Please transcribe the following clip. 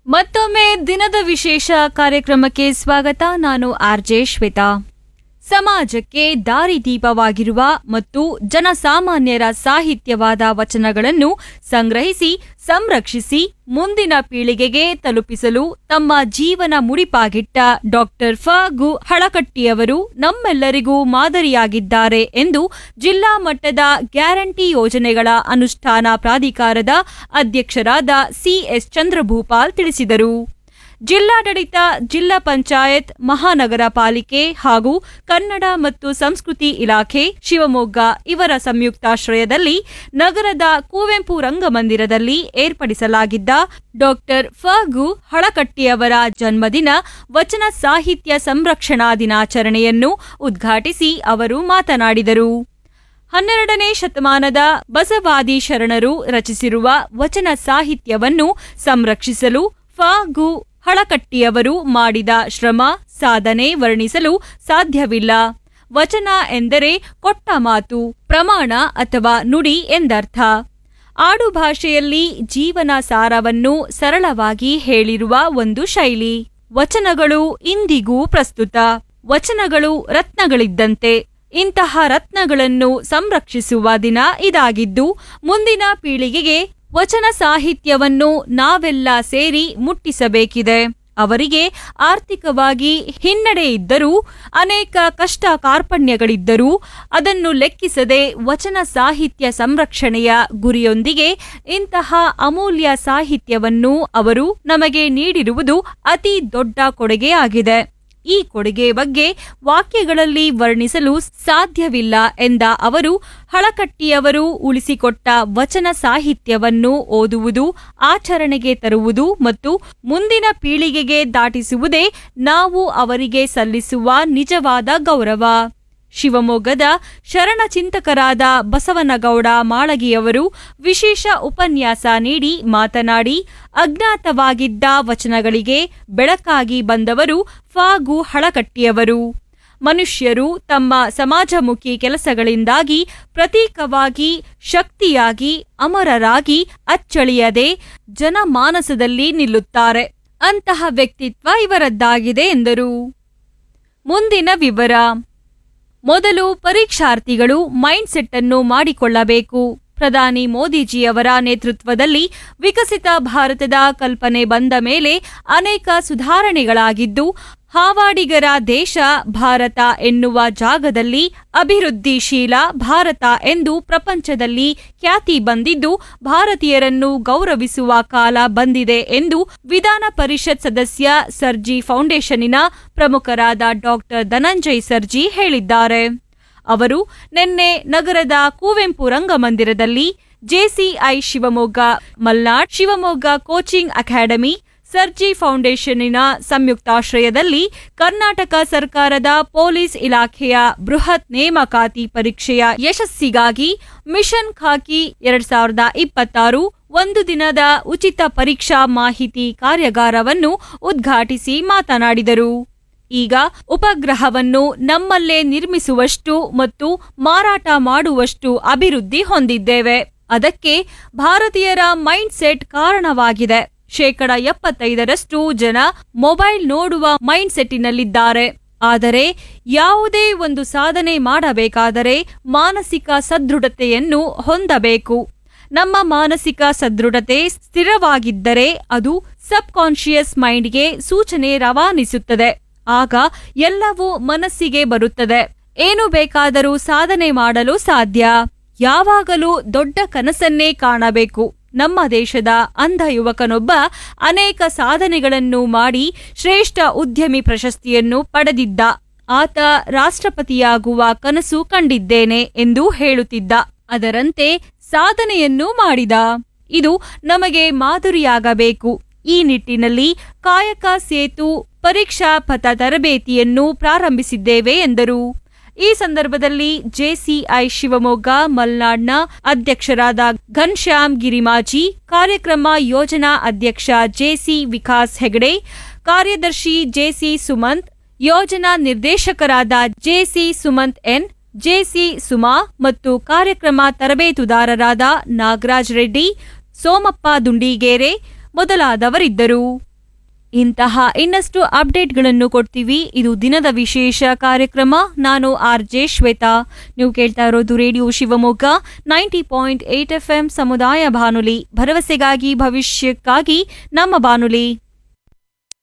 ಮತ್ತೊಮ್ಮೆ ದಿನದ ವಿಶೇಷ ಕಾರ್ಯಕ್ರಮಕ್ಕೆ ಸ್ವಾಗತ ನಾನು ಆರ್ಜೆ ಶ್ವೇತಾ ಸಮಾಜಕ್ಕೆ ದಾರಿದೀಪವಾಗಿರುವ ಮತ್ತು ಜನಸಾಮಾನ್ಯರ ಸಾಹಿತ್ಯವಾದ ವಚನಗಳನ್ನು ಸಂಗ್ರಹಿಸಿ ಸಂರಕ್ಷಿಸಿ ಮುಂದಿನ ಪೀಳಿಗೆಗೆ ತಲುಪಿಸಲು ತಮ್ಮ ಜೀವನ ಮುಡಿಪಾಗಿಟ್ಟ ಡಾಕ್ಟರ್ ಫ ಗು ಹಳಕಟ್ಟಿಯವರು ನಮ್ಮೆಲ್ಲರಿಗೂ ಮಾದರಿಯಾಗಿದ್ದಾರೆ ಎಂದು ಜಿಲ್ಲಾ ಮಟ್ಟದ ಗ್ಯಾರಂಟಿ ಯೋಜನೆಗಳ ಅನುಷ್ಠಾನ ಪ್ರಾಧಿಕಾರದ ಅಧ್ಯಕ್ಷರಾದ ಸಿಎಸ್ ಚಂದ್ರಭೂಪಾಲ್ ತಿಳಿಸಿದರು ಜಿಲ್ಲಾಡಳಿತ ಜಿಲ್ಲಾ ಪಂಚಾಯತ್ ಮಹಾನಗರ ಪಾಲಿಕೆ ಹಾಗೂ ಕನ್ನಡ ಮತ್ತು ಸಂಸ್ಕೃತಿ ಇಲಾಖೆ ಶಿವಮೊಗ್ಗ ಇವರ ಸಂಯುಕ್ತಾಶ್ರಯದಲ್ಲಿ ನಗರದ ಕುವೆಂಪು ರಂಗಮಂದಿರದಲ್ಲಿ ಏರ್ಪಡಿಸಲಾಗಿದ್ದ ಡಾಕ್ಟರ್ ಫಗು ಹಳಕಟ್ಟಿಯವರ ಜನ್ಮದಿನ ವಚನ ಸಾಹಿತ್ಯ ಸಂರಕ್ಷಣಾ ದಿನಾಚರಣೆಯನ್ನು ಉದ್ಘಾಟಿಸಿ ಅವರು ಮಾತನಾಡಿದರು ಹನ್ನೆರಡನೇ ಶತಮಾನದ ಬಸವಾದಿ ಶರಣರು ರಚಿಸಿರುವ ವಚನ ಸಾಹಿತ್ಯವನ್ನು ಸಂರಕ್ಷಿಸಲು ಫಗು ಹಳಕಟ್ಟಿಯವರು ಮಾಡಿದ ಶ್ರಮ ಸಾಧನೆ ವರ್ಣಿಸಲು ಸಾಧ್ಯವಿಲ್ಲ ವಚನ ಎಂದರೆ ಕೊಟ್ಟ ಮಾತು ಪ್ರಮಾಣ ಅಥವಾ ನುಡಿ ಎಂದರ್ಥ ಆಡು ಭಾಷೆಯಲ್ಲಿ ಜೀವನ ಸಾರವನ್ನು ಸರಳವಾಗಿ ಹೇಳಿರುವ ಒಂದು ಶೈಲಿ ವಚನಗಳು ಇಂದಿಗೂ ಪ್ರಸ್ತುತ ವಚನಗಳು ರತ್ನಗಳಿದ್ದಂತೆ ಇಂತಹ ರತ್ನಗಳನ್ನು ಸಂರಕ್ಷಿಸುವ ದಿನ ಇದಾಗಿದ್ದು ಮುಂದಿನ ಪೀಳಿಗೆಗೆ ವಚನ ಸಾಹಿತ್ಯವನ್ನು ನಾವೆಲ್ಲ ಸೇರಿ ಮುಟ್ಟಿಸಬೇಕಿದೆ ಅವರಿಗೆ ಆರ್ಥಿಕವಾಗಿ ಹಿನ್ನಡೆ ಇದ್ದರೂ ಅನೇಕ ಕಷ್ಟ ಕಾರ್ಪಣ್ಯಗಳಿದ್ದರೂ ಅದನ್ನು ಲೆಕ್ಕಿಸದೆ ವಚನ ಸಾಹಿತ್ಯ ಸಂರಕ್ಷಣೆಯ ಗುರಿಯೊಂದಿಗೆ ಇಂತಹ ಅಮೂಲ್ಯ ಸಾಹಿತ್ಯವನ್ನು ಅವರು ನಮಗೆ ನೀಡಿರುವುದು ಅತಿ ದೊಡ್ಡ ಕೊಡುಗೆಯಾಗಿದೆ ಈ ಕೊಡುಗೆ ಬಗ್ಗೆ ವಾಕ್ಯಗಳಲ್ಲಿ ವರ್ಣಿಸಲು ಸಾಧ್ಯವಿಲ್ಲ ಎಂದ ಅವರು ಹಳಕಟ್ಟಿಯವರು ಉಳಿಸಿಕೊಟ್ಟ ವಚನ ಸಾಹಿತ್ಯವನ್ನು ಓದುವುದು ಆಚರಣೆಗೆ ತರುವುದು ಮತ್ತು ಮುಂದಿನ ಪೀಳಿಗೆಗೆ ದಾಟಿಸುವುದೇ ನಾವು ಅವರಿಗೆ ಸಲ್ಲಿಸುವ ನಿಜವಾದ ಗೌರವ ಶಿವಮೊಗ್ಗದ ಶರಣ ಚಿಂತಕರಾದ ಬಸವನಗೌಡ ಮಾಳಗಿಯವರು ವಿಶೇಷ ಉಪನ್ಯಾಸ ನೀಡಿ ಮಾತನಾಡಿ ಅಜ್ಞಾತವಾಗಿದ್ದ ವಚನಗಳಿಗೆ ಬೆಳಕಾಗಿ ಬಂದವರು ಫಾಗು ಹಳಕಟ್ಟಿಯವರು ಮನುಷ್ಯರು ತಮ್ಮ ಸಮಾಜಮುಖಿ ಕೆಲಸಗಳಿಂದಾಗಿ ಪ್ರತೀಕವಾಗಿ ಶಕ್ತಿಯಾಗಿ ಅಮರರಾಗಿ ಅಚ್ಚಳಿಯದೆ ಜನಮಾನಸದಲ್ಲಿ ನಿಲ್ಲುತ್ತಾರೆ ಅಂತಹ ವ್ಯಕ್ತಿತ್ವ ಇವರದ್ದಾಗಿದೆ ಎಂದರು ಮುಂದಿನ ವಿವರ ಮೊದಲು ಪರೀಕ್ಷಾರ್ಥಿಗಳು ಮೈಂಡ್ ಸೆಟ್ ಅನ್ನು ಮಾಡಿಕೊಳ್ಳಬೇಕು ಪ್ರಧಾನಿ ಮೋದಿಜಿಯವರ ನೇತೃತ್ವದಲ್ಲಿ ವಿಕಸಿತ ಭಾರತದ ಕಲ್ಪನೆ ಬಂದ ಮೇಲೆ ಅನೇಕ ಸುಧಾರಣೆಗಳಾಗಿದ್ದು ಹಾವಾಡಿಗರ ದೇಶ ಭಾರತ ಎನ್ನುವ ಜಾಗದಲ್ಲಿ ಅಭಿವೃದ್ಧಿಶೀಲ ಭಾರತ ಎಂದು ಪ್ರಪಂಚದಲ್ಲಿ ಖ್ಯಾತಿ ಬಂದಿದ್ದು ಭಾರತೀಯರನ್ನು ಗೌರವಿಸುವ ಕಾಲ ಬಂದಿದೆ ಎಂದು ವಿಧಾನ ಪರಿಷತ್ ಸದಸ್ಯ ಸರ್ಜಿ ಫೌಂಡೇಶನ್ನಿನ ಪ್ರಮುಖರಾದ ಡಾಕ್ಟರ್ ಧನಂಜಯ್ ಸರ್ಜಿ ಹೇಳಿದ್ದಾರೆ ಅವರು ನಿನ್ನೆ ನಗರದ ಕುವೆಂಪು ರಂಗಮಂದಿರದಲ್ಲಿ JCI Shivamogga Malnad Shivamogga coaching academy Sarji ಫೌಂಡೇಶನ್ನಿನ ಸಂಯುಕ್ತಾಶ್ರಯದಲ್ಲಿ ಕರ್ನಾಟಕ ಸರ್ಕಾರದ ಪೊಲೀಸ್ ಇಲಾಖೆಯ ಬೃಹತ್ ನೇಮಕಾತಿ ಪರೀಕ್ಷೆಯ ಯಶಸ್ಸಿಗಾಗಿ ಮಿಷನ್ ಖಾಕಿ ಎರಡ್ ಸಾವಿರದ ಇಪ್ಪತ್ತಾರು ಒಂದು ದಿನದ ಉಚಿತ ಪರೀಕ್ಷಾ ಮಾಹಿತಿ ಕಾರ್ಯಾಗಾರವನ್ನು ಉದ್ಘಾಟಿಸಿ ಮಾತನಾಡಿದರು ಈಗ ಉಪಗ್ರಹವನ್ನು ನಮ್ಮಲ್ಲೇ ನಿರ್ಮಿಸುವಷ್ಟು ಮತ್ತು ಮಾರಾಟ ಮಾಡುವಷ್ಟು ಅಭಿವೃದ್ಧಿ ಹೊಂದಿದ್ದೇವೆ ಅದಕ್ಕೆ ಭಾರತೀಯರ ಮೈಂಡ್ ಸೆಟ್ ಕಾರಣವಾಗಿದೆ ಶೇಕಡ ಎಪ್ಪತ್ತೈದರಷ್ಟು ಜನ ಮೊಬೈಲ್ ನೋಡುವ ಮೈಂಡ್ ಸೆಟ್ಟಿನಲ್ಲಿದ್ದಾರೆ ಆದರೆ ಯಾವುದೇ ಒಂದು ಸಾಧನೆ ಮಾಡಬೇಕಾದರೆ ಮಾನಸಿಕ ಸದೃಢತೆಯನ್ನು ಹೊಂದಬೇಕು ನಮ್ಮ ಮಾನಸಿಕ ಸದೃಢತೆ ಸ್ಥಿರವಾಗಿದ್ದರೆ ಅದು ಸಬ್ ಕಾನ್ಶಿಯಸ್ ಮೈಂಡ್ಗೆ ಸೂಚನೆ ರವಾನಿಸುತ್ತದೆ ಆಗ ಎಲ್ಲವೂ ಮನಸ್ಸಿಗೆ ಬರುತ್ತದೆ ಏನು ಬೇಕಾದರೂ ಸಾಧನೆ ಮಾಡಲು ಸಾಧ್ಯ ಯಾವಾಗಲೂ ದೊಡ್ಡ ಕನಸನ್ನೇ ಕಾಣಬೇಕು ನಮ್ಮ ದೇಶದ ಅಂಧ ಯುವಕನೊಬ್ಬ ಅನೇಕ ಸಾಧನೆಗಳನ್ನು ಮಾಡಿ ಶ್ರೇಷ್ಠ ಉದ್ಯಮಿ ಪ್ರಶಸ್ತಿಯನ್ನು ಪಡೆದಿದ್ದ ಆತ ರಾಷ್ಟ್ರಪತಿಯಾಗುವ ಕನಸು ಕಂಡಿದ್ದೇನೆ ಎಂದು ಹೇಳುತ್ತಿದ್ದ ಅದರಂತೆ ಸಾಧನೆಯನ್ನು ಮಾಡಿದ ಇದು ನಮಗೆ ಮಾದರಿಯಾಗಬೇಕು ಈ ನಿಟ್ಟಿನಲ್ಲಿ ಕಾಯಕ ಸೇತು ಪರೀಕ್ಷಾ ಪಥ ತರಬೇತಿಯನ್ನು ಪ್ರಾರಂಭಿಸಿದ್ದೇವೆ ಎಂದರು ಈ ಸಂದರ್ಭದಲ್ಲಿ ಜೆಸಿಐ ಶಿವಮೊಗ್ಗ ಮಲ್ನಾಡ್ನ ಅಧ್ಯಕ್ಷರಾದ ಘನ್ಶ್ಯಾಮ್ ಗಿರಿಮಾಜಿ ಕಾರ್ಯಕ್ರಮ ಯೋಜನಾ ಅಧ್ಯಕ್ಷ ಜೆಸಿ ವಿಕಾಸ್ ಹೆಗಡೆ ಕಾರ್ಯದರ್ಶಿ ಜೆಸಿ ಸುಮಂತ್ ಯೋಜನಾ ನಿರ್ದೇಶಕರಾದ JC Sumanth N JC Suma ಮತ್ತು ಕಾರ್ಯಕ್ರಮ ತರಬೇತುದಾರರಾದ ನಾಗರಾಜ್ ರೆಡ್ಡಿ ಸೋಮಪ್ಪ ದುಂಡಿಗೇರೆ ಮೊದಲಾದವರಿದ್ದರು ಇಂತಹ ಇನ್ನಷ್ಟು ಅಪ್ಡೇಟ್ಗಳನ್ನು ಕೊಡ್ತೀವಿ ಇದು ದಿನದ ವಿಶೇಷ ಕಾರ್ಯಕ್ರಮ ನಾನು ಆರ್ ಜೆ ಶ್ವೇತಾ ನೀವು ಕೇಳ್ತಾ ಇರೋದು radio Shivamogga ninety point eight F M ಸಮುದಾಯ ಬಾನುಲಿ ಭರವಸೆಗಾಗಿ ಭವಿಷ್ಯಕ್ಕಾಗಿ ನಮ್ಮ ಬಾನುಲಿ